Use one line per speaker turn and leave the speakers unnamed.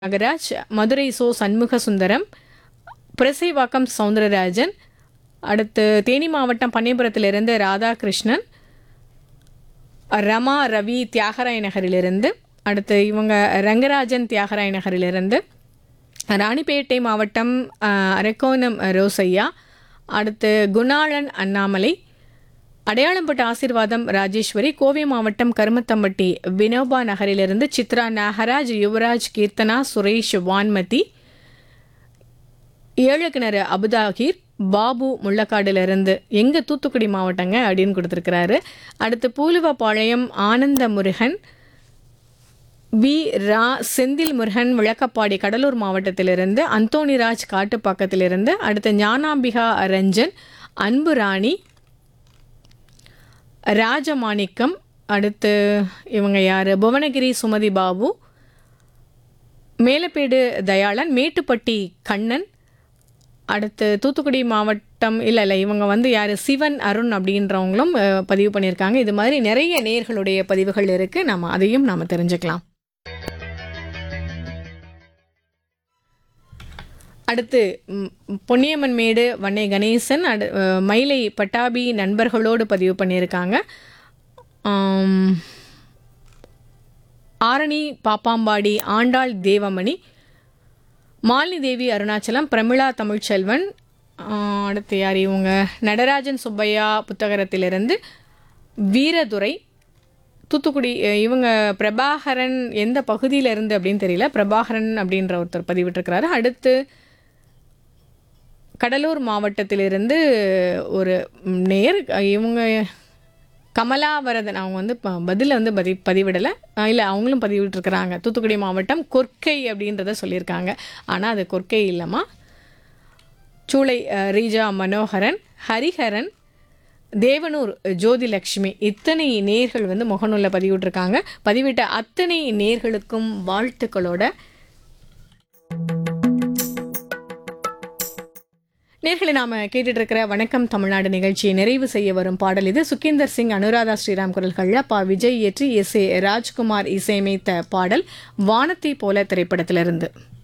நாகராஜ் மதுரை சோ சண்முக சுந்தரம் புரசைவாக்கம் சவுந்தரராஜன் அடுத்து தேனி மாவட்டம் பண்ணைபுரத்திலிருந்து ராதாகிருஷ்ணன் ரமா ரவி தியாகராய நகரிலிருந்து அடுத்து இவங்க ரங்கராஜன் தியாகராய நகரிலிருந்து ராணிப்பேட்டை மாவட்டம் அஹ், அரக்கோணம் ரோசையா அடுத்து குணாளன் அண்ணாமலை அடையாளம்பட்ட ஆசீர்வாதம் ராஜேஸ்வரி கோவை மாவட்டம் கருமத்தம்பட்டி வினோபா நகரிலிருந்து சித்ரா நாகராஜ் யுவராஜ் கீர்த்தனா சுரேஷ் வான்மதி ஏழுக்கிணறு அபுதாகிர் பாபு முள்ளக்காடுலேருந்து எங்கள் தூத்துக்குடி மாவட்டங்க அப்படின்னு கொடுத்துருக்கிறாரு அடுத்து பூலுவப்பாளையம் ஆனந்த முருகன் வி ரா செந்தில் முருகன் விளக்கப்பாடி கடலூர் மாவட்டத்திலிருந்து அந்தோணிராஜ் காட்டுப்பாக்கத்திலிருந்து அடுத்து ஞானாம்பிகா ரஞ்சன் அன்பு ராணி ராஜமாணிக்கம் அடுத்து இவங்க யார் புவனகிரி சுமதி பாபு மேலப்பேடு தயாளன் மேட்டுப்பட்டி கண்ணன் அடுத்து தூத்துக்குடி மாவட்டம் இல்லை இல்லை இவங்க வந்து யார் சிவன் அருண் அப்படின்றவங்களும் அஹ், பதிவு பண்ணியிருக்காங்க இது மாதிரி நிறைய நேர்களுடைய பதிவுகள் இருக்குது நம்ம அதையும் நாம் தெரிஞ்சுக்கலாம் அடுத்து ம், பொன்னியம்மன் மேடு வன்னை கணேசன் அடு அஹ், மயிலை பட்டாபி நண்பர்களோடு பதிவு பண்ணியிருக்காங்க ஆம், ஆரணி பாப்பாம்பாடி ஆண்டாள் தேவமணி மாலினி தேவி அருணாச்சலம் பிரமிளா தமிழ்ச்செல்வன் ஆஹ், அடுத்து யார் இவங்க நடராஜன் சுப்பையா புத்தகரத்திலிருந்து வீரதுரை தூத்துக்குடி அஹ், இவங்க பிரபாகரன் எந்த பகுதியில இருந்து அப்படின்னு தெரியல பிரபாகரன் அப்படின்ற ஒருத்தர் பதிவிட்டிருக்கிறாரு அடுத்து கடலூர் மாவட்டத்திலிருந்து ஒரு நேர் இவங்க கமலாவரதன் அவங்க வந்து ப- பதில வந்து பதி பதிவிடலை இல்லை அவங்களும் பதிவிட்டிருக்கிறாங்க தூத்துக்குடி மாவட்டம் கொர்க்கை அப்படின்றத சொல்லியிருக்காங்க ஆனால் அது கொர்க்கை இல்லைம்மா சூளை அஹ், ரீஜா மனோகரன் ஹரிஹரன் தேவனூர் ஜோதிலக்ஷ்மி இத்தனை நேர்கள் வந்து முகநூலில் பதிவிட்டிருக்காங்க பதிவிட்ட அத்தனை நேர்களுக்கும் வாழ்த்துக்களோட நேர்களை நாம கேட்டுட்டு இருக்கிற வணக்கம் தமிழ்நாடு நிகழ்ச்சியை நிறைவு செய்ய வரும் பாடல் இது சுகேந்தர் சிங் அனுராதா ஸ்ரீராம் குரல்கள்ல பா விஜய் இயற்றி எஸ் ஏ ராஜ்குமார் இசையமைத்த பாடல் வானத்தை போல திரைப்படத்திலிருந்து